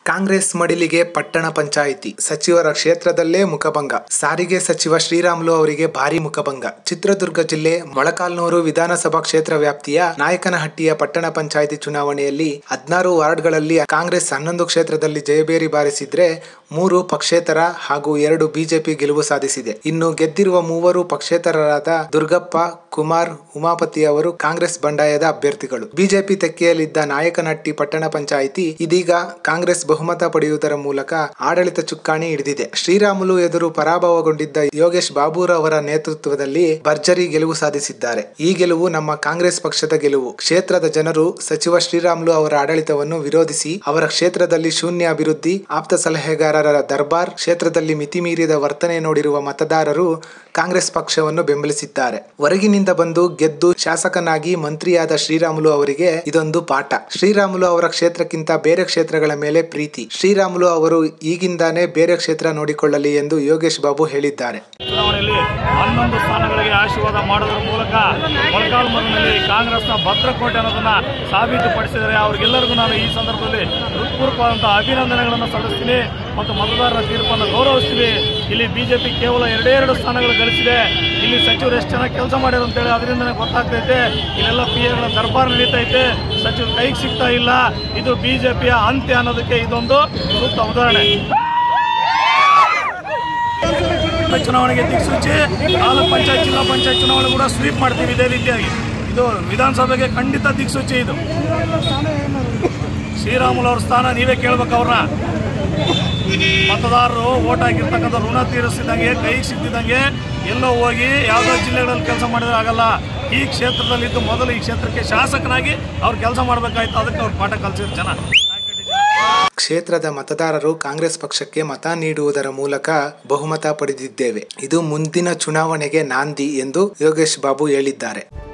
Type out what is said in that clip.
ಕಾಂಗ್ರೆಸ್ ಮಡಿಲಿಗೆ ಪಟ್ಟಣ ಪಂಚಾಯಿತಿ ಸಚಿವರ ಕ್ಷೇತ್ರದಲ್ಲೇ ಮುಖಭಂಗ ಸಾರಿಗೆ ಸಚಿವ ಶ್ರೀರಾಮುಲು ಅವರಿಗೆ ಭಾರಿ ಮುಖಭಂಗ ಚಿತ್ರದುರ್ಗ ಜಿಲ್ಲೆ ಮೊಳಕಾಲ್ನೂರು ವಿಧಾನಸಭಾ ಕ್ಷೇತ್ರ ವ್ಯಾಪ್ತಿಯ ನಾಯಕನಹಟ್ಟಿಯ ಪಟ್ಟಣ ಪಂಚಾಯಿತಿ ಚುನಾವಣೆಯಲ್ಲಿ ಹದಿನಾರು ವಾರ್ಡ್ಗಳಲ್ಲಿ ಕಾಂಗ್ರೆಸ್ ಹನ್ನೊಂದು ಕ್ಷೇತ್ರದಲ್ಲಿ ಜಯಬೇರಿ ಬಾರಿಸಿದ್ರೆ ಮೂರು ಪಕ್ಷೇತರ ಹಾಗೂ ಎರಡು ಬಿಜೆಪಿ ಗೆಲುವು ಸಾಧಿಸಿದೆ ಇನ್ನು ಗೆದ್ದಿರುವ ಮೂವರು ಪಕ್ಷೇತರರಾದ ದುರ್ಗಪ್ಪ ಕುಮಾರ್ ಉಮಾಪತಿ ಅವರು ಕಾಂಗ್ರೆಸ್ ಬಂಡಾಯದ ಅಭ್ಯರ್ಥಿಗಳು ಬಿಜೆಪಿ ತೆಕ್ಕೆಯಲ್ಲಿದ್ದ ನಾಯಕನಹಟ್ಟಿ ಪಟ್ಟಣ ಪಂಚಾಯಿತಿ ಇದೀಗ ಕಾಂಗ್ರೆಸ್ ಬಹುಮತ ಪಡೆಯುವುದರ ಮೂಲಕ ಆಡಳಿತ ಚುಕ್ಕಾಣಿ ಹಿಡಿದಿದೆ ಶ್ರೀರಾಮುಲು ಎದುರು ಪರಾಭವಗೊಂಡಿದ್ದ ಯೋಗೇಶ್ ಬಾಬೂರ್ ಅವರ ನೇತೃತ್ವದಲ್ಲಿ ಭರ್ಜರಿ ಗೆಲುವು ಸಾಧಿಸಿದ್ದಾರೆ ಈ ಗೆಲುವು ನಮ್ಮ ಕಾಂಗ್ರೆಸ್ ಪಕ್ಷದ ಗೆಲುವು ಕ್ಷೇತ್ರದ ಜನರು ಸಚಿವ ಶ್ರೀರಾಮುಲು ಅವರ ಆಡಳಿತವನ್ನು ವಿರೋಧಿಸಿ ಅವರ ಕ್ಷೇತ್ರದಲ್ಲಿ ಶೂನ್ಯ ಅಭಿವೃದ್ಧಿ ಆಪ್ತ ಸಲಹೆಗಾರರ ದರ್ಬಾರ್ ಕ್ಷೇತ್ರದಲ್ಲಿ ಮಿತಿಮೀರಿದ ವರ್ತನೆ ನೋಡಿರುವ ಮತದಾರರು ಕಾಂಗ್ರೆಸ್ ಪಕ್ಷವನ್ನು ಬೆಂಬಲಿಸಿದ್ದಾರೆ ಹೊರಗಿನಿಂದ ಬಂದು ಗೆದ್ದು ಶಾಸಕನಾಗಿ ಮಂತ್ರಿಯಾದ ಶ್ರೀರಾಮುಲು ಅವರಿಗೆ ಇದೊಂದು ಪಾಠ ಶ್ರೀರಾಮುಲು ಅವರ ಕ್ಷೇತ್ರಕ್ಕಿಂತ ಬೇರೆ ಕ್ಷೇತ್ರಗಳ ಮೇಲೆ ಪ್ರೀತಿ ಶ್ರೀರಾಮುಲು ಅವರು ಈಗಿಂದಾನೇ ಬೇರೆ ಕ್ಷೇತ್ರ ನೋಡಿಕೊಳ್ಳಲಿ ಎಂದು ಯೋಗೇಶ್ ಬಾಬು ಹೇಳಿದ್ದಾರೆ ಚುನಾವಣೆಯಲ್ಲಿ ಹನ್ನೊಂದು ಸ್ಥಾನಗಳಿಗೆ ಆಶೀರ್ವಾದ ಮಾಡೋದ್ರ ಮೂಲಕ ಮೊಳಕಾಲ್ಮೂರಿನಲ್ಲಿ ಕಾಂಗ್ರೆಸ್ನ ಭದ್ರಕೋಟೆ ಅನ್ನೋದನ್ನ ಸಾಬೀತುಪಡಿಸಿದರೆ ಅವರಿಗೆಲ್ಲರಿಗೂ ನಾನು ಈ ಸಂದರ್ಭದಲ್ಲಿ ಹೃತ್ಪೂರ್ವಕವಾದಂತಹ ಅಭಿನಂದನೆಗಳನ್ನು ಸಲ್ಲಿಸ್ತೀನಿ ಮತ್ತು ಮತದಾರರ ತೀರ್ಪನ್ನು ಗೌರವಿಸ್ತೀವಿ ಇಲ್ಲಿ ಬಿಜೆಪಿ ಕೇವಲ ಎರಡೇ ಎರಡು ಸ್ಥಾನಗಳು ಗಳಿಸಿದೆ ಇಲ್ಲಿ ಸಚಿವರು ಎಷ್ಟು ಚೆನ್ನಾಗಿ ಕೆಲಸ ಮಾಡ್ಯಾರ ಅಂತೇಳಿ ಅದರಿಂದನೇ ಗೊತ್ತಾಗ್ತೈತೆ ಇಲ್ಲೆಲ್ಲ ಪಿ ಎಗಳ ದರ್ಬಾರ್ ನಡೀತೈತೆ ಸಚಿವರು ಕೈಗೆ ಸಿಗ್ತಾ ಇಲ್ಲ ಇದು ಬಿಜೆಪಿಯ ಅಂತ್ಯ ಅನ್ನೋದಕ್ಕೆ ಇದೊಂದು ಸೂಕ್ತ ಉದಾಹರಣೆ ಚುನಾವಣೆಗೆ ದಿಕ್ಸೂಚಿ ತಾಲೂಕ್ ಪಂಚಾಯತ್ ಜಿಲ್ಲಾ ಪಂಚಾಯತ್ ಚುನಾವಣೆ ಕೂಡ ಸ್ವೀಪ್ ಮಾಡ್ತೀವಿ ಇದೇ ರೀತಿಯಾಗಿ ಇದು ವಿಧಾನಸಭೆಗೆ ಖಂಡಿತ ದಿಕ್ಸೂಚಿ ಇದು ಶ್ರೀರಾಮುಲು ಅವ್ರ ಸ್ಥಾನ ನೀವೇ ಕೇಳ್ಬೇಕು ಅವ್ರನ್ನ ಮತದಾರರು ಓಟ್ ಹಾಕಿರ್ತಕ್ಕಂಥ ಋಣ ತೀರಿಸಿದಂಗೆ ಕೈಗೆ ಸಿಕ್ತಿದ್ದಂಗೆ ಎಲ್ಲೋ ಹೋಗಿ ಯಾವುದೋ ಜಿಲ್ಲೆಗಳಲ್ಲಿ ಕೆಲಸ ಮಾಡಿದ್ರೆ ಆಗಲ್ಲ ಈ ಕ್ಷೇತ್ರದಲ್ಲಿದ್ದು ಮೊದಲು ಈ ಕ್ಷೇತ್ರಕ್ಕೆ ಶಾಸಕನಾಗಿ ಅವ್ರು ಕೆಲಸ ಮಾಡಬೇಕಾಯ್ತು ಅದಕ್ಕೆ ಅವ್ರು ಪಾಠ ಕಲಿಸಿದ್ರು ಜನ ಕ್ಷೇತ್ರದ ಮತದಾರರು ಕಾಂಗ್ರೆಸ್ ಪಕ್ಷಕ್ಕೆ ಮತ ನೀಡುವುದರ ಮೂಲಕ ಬಹುಮತ ಪಡೆದಿದ್ದೇವೆ ಇದು ಮುಂದಿನ ಚುನಾವಣೆಗೆ ನಾಂದಿ ಎಂದು ಯೋಗೇಶ್ ಬಾಬು ಹೇಳಿದ್ದಾರೆ